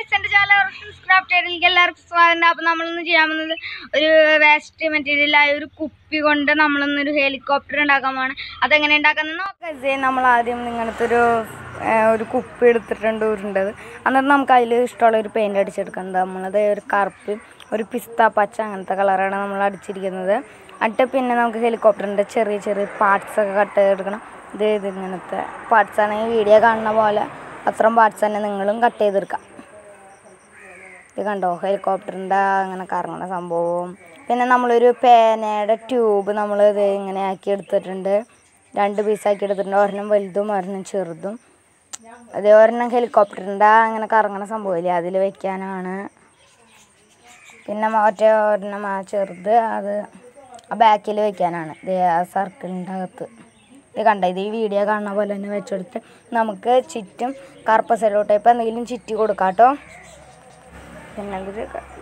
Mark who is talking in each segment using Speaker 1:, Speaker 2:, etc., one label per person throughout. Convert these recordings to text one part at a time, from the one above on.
Speaker 1: Guys എൻ്റെ channel craft ചെയ്തിലേക്ക് എല്ലാവർക്കും സ്വാഗതം അപ്പോൾ നമ്മളിന്ന് ചെയ്യാൻ പോകുന്നത് ഒരു വേസ്റ്റ് മെറ്റീരിയലായ ഒരു കുപ്പി കൊണ്ട് നമ്മളൊന്നൊരു ഹെലികോപ്റ്റർ ഉണ്ടാക്കാൻ പോവാണ് അതെങ്ങനെ ഉണ്ടാക്കുന്നത് നോക്കാം നമ്മൾ ആദ്യം ഇങ്ങനത്തെ ഒരു ഒരു കുപ്പി എടുത്തിട്ടുണ്ട് ഉരുണ്ടത് എന്നിട്ട് നമുക്ക് അതിൽ ഇഷ്ടമുള്ള ഒരു പെയിൻറ് അടിച്ചെടുക്കുന്നത് നമ്മളത് ഒരു കറുപ്പ് ഒരു പിസ്ത പച്ച അങ്ങനത്തെ കളറാണ് നമ്മൾ അടിച്ചിരിക്കുന്നത് എന്നിട്ട് പിന്നെ നമുക്ക് ഹെലികോപ്റ്ററിൻ്റെ ചെറിയ ചെറിയ പാർട്സ് ഒക്കെ കട്ട് ചെയ്തെടുക്കണം ഇത് ഇത് ഇങ്ങനത്തെ പാർട്സ് ആണെങ്കിൽ വീഡിയോ കാണുന്ന പോലെ അത്രയും പാർട്സ് തന്നെ നിങ്ങളും കട്ട് ചെയ്തെടുക്കാം ഇത് കണ്ടോ ഹെലികോപ്റ്ററിൻ്റെ അങ്ങനെ കറങ്ങുന്ന സംഭവവും പിന്നെ നമ്മളൊരു പേനയുടെ ട്യൂബ് നമ്മൾ ഇത് ഇങ്ങനെ ആക്കി എടുത്തിട്ടുണ്ട് രണ്ട് പീസാക്കി എടുത്തിട്ടുണ്ട് ഒരെണ്ണം വലുതും ഒരെണ്ണം ചെറുതും അതേ ഒരെണ്ണം ഹെലികോപ്റ്ററിൻ്റെ അങ്ങനെ കറങ്ങുന്ന സംഭവമില്ലേ അതിൽ വെക്കാനാണ് പിന്നെ മറ്റേ ഒരെണ്ണം ആ ചെറുത് അത് ആ ബാക്കിൽ വെക്കാനാണ് ഇത് ആ സർക്കിളിൻ്റെ അകത്ത് ഇത് കണ്ട ഇത് ഈ വീഡിയോ കാണുന്ന പോലെ തന്നെ വെച്ചെടുത്ത് നമുക്ക് ചുറ്റും കറുപ്പ സെലോ ടൈപ്പ് എന്തെങ്കിലും ചുറ്റി കൊടുക്കാം കേട്ടോ പിന്നെ ഇത്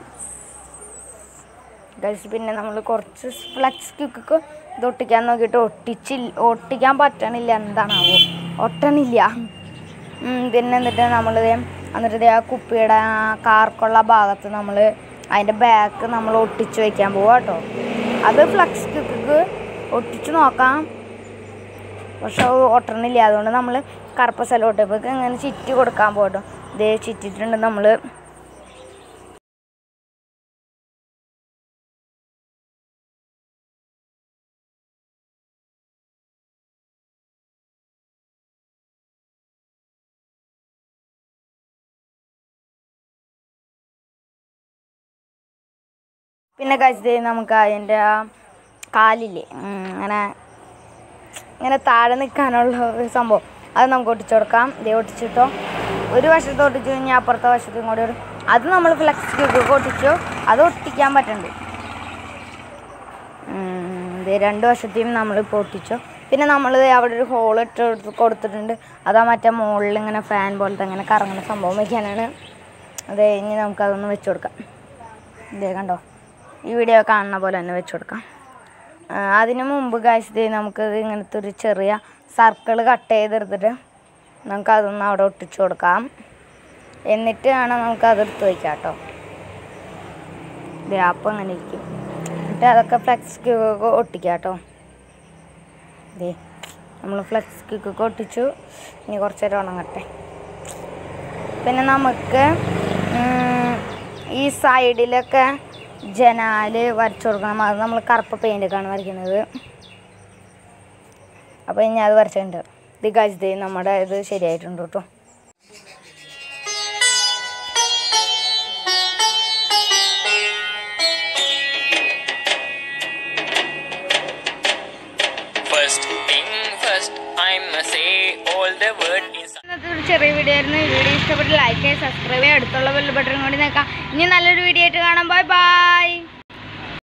Speaker 1: ഗൈസ് പിന്നെ നമ്മൾ കുറച്ച് ഫ്ലക്സ് ക്യൂക്കൊക്കെ ഇത് ഒട്ടിക്കാൻ നോക്കിയിട്ട് ഒട്ടിച്ച് ഒട്ടിക്കാൻ പറ്റണില്ല എന്താണാവോ ഒട്ടണില്ല ഉം, പിന്നെ എന്നിട്ട് നമ്മൾ എന്നിട്ട് ദേ ആ കുപ്പിയുടെ ആ കാർക്കുള്ള ഭാഗത്ത് നമ്മൾ അതിൻ്റെ ബാക്ക് നമ്മൾ ഒട്ടിച്ച് വെക്കാൻ പോവാ കേട്ടോ അത് ഫ്ലക്സ് ക്യൂക്ക് ഒട്ടിച്ച് നോക്കാം പക്ഷെ അത് ഒട്ടണില്ല അതുകൊണ്ട് നമ്മൾ കറുപ്പ സെലോട്ടേപ്പൊക്കെ ഇങ്ങനെ ചുറ്റി കൊടുക്കാൻ പോട്ടോ ഇതേ ചുറ്റിട്ടുണ്ട് നമ്മൾ പിന്നെ കഴിച്ചത് നമുക്ക് അതിൻ്റെ ആ കാലില്ലേ ഉം, അങ്ങനെ ഇങ്ങനെ താഴെ നിൽക്കാനുള്ള ഒരു സംഭവം അത് നമുക്ക് ഒട്ടിച്ചു കൊടുക്കാം ഇതേ ഒട്ടിച്ചിട്ടോ ഒരു വശത്ത് ഒട്ടിച്ചു കഴിഞ്ഞാൽ അപ്പുറത്തെ വശത്തും കൂടി ഒരു അത് നമ്മൾ ഫ്ലെക്സ് ക്യൂബൊക്കെ ഒട്ടിച്ചു അത് ഒട്ടിക്കാൻ പറ്റുന്നുണ്ട് ഉം, ഇത് രണ്ട് വശത്തെയും നമ്മളിപ്പോൾ ഒട്ടിച്ചു പിന്നെ നമ്മൾ അവിടെ ഒരു ഹോൾ ഇട്ട് കൊടുത്ത് കൊടുത്തിട്ടുണ്ട് അതാ മറ്റേ മുകളിൽ ഇങ്ങനെ ഫാൻ പോലത്തെ ഇങ്ങനെ കറങ്ങുന്ന സംഭവം വയ്ക്കാനാണ് അത് കഴിഞ്ഞ് നമുക്കതൊന്ന് വെച്ച് കൊടുക്കാം ഇതേ കണ്ടോ ഈ വീഡിയോ കാണുന്ന പോലെ തന്നെ വെച്ച് കൊടുക്കാം ആ, അതിന് മുമ്പ് കാശ് നമുക്ക് ഇങ്ങനത്തെ ഒരു ചെറിയ സർക്കിൾ കട്ട് ചെയ്തെടുത്തിട്ട് നമുക്കതൊന്ന് അവിടെ ഒട്ടിച്ചു കൊടുക്കാം എന്നിട്ട് വേണം നമുക്ക് അതെടുത്ത് വയ്ക്കാം കേട്ടോ ഇതേ അപ്പം അങ്ങനെ ഇരിക്കും എന്നിട്ട് അതൊക്കെ ഫ്ലെക്സ് ക്യൂക്കൊക്കെ ഒട്ടിക്കാം കേട്ടോ ഇതേ നമ്മൾ ഫ്ലെക്സ് ക്യൂക്കൊക്കെ ഒട്ടിച്ചു ഇനി കുറച്ച് നേരം ഉണങ്ങട്ടെ പിന്നെ നമുക്ക് ഉം, ഈ സൈഡിലൊക്കെ ജനാല് വരച്ചു കൊടുക്കണം അത് നമ്മൾ കറുപ്പ് പെയിൻ്റൊക്കെയാണ് വരയ്ക്കുന്നത് അപ്പോൾ ഇനി അത് വരച്ചിട്ടുണ്ട് ഇത് കഴിച്ചത് നമ്മുടെ ഇത് ശരിയായിട്ടുണ്ട് കേട്ടോ
Speaker 2: First thing first, I must say all the word inside.
Speaker 1: ഇന്നത്തെ ഒരു ചെറിയ വീഡിയോ ആയിരുന്നു ഈ വീഡിയോ ഇഷ്ടപ്പെട്ട് ലൈക്ക് ചെയ്യുക സബ്സ്ക്രൈബ് ചെയ്യുക അടുത്തുള്ള ബെൽ ബട്ടൺ കൂടി നോക്കാം ഇനി നല്ലൊരു വീഡിയോ ആയിട്ട് കാണാം ബൈ ബൈ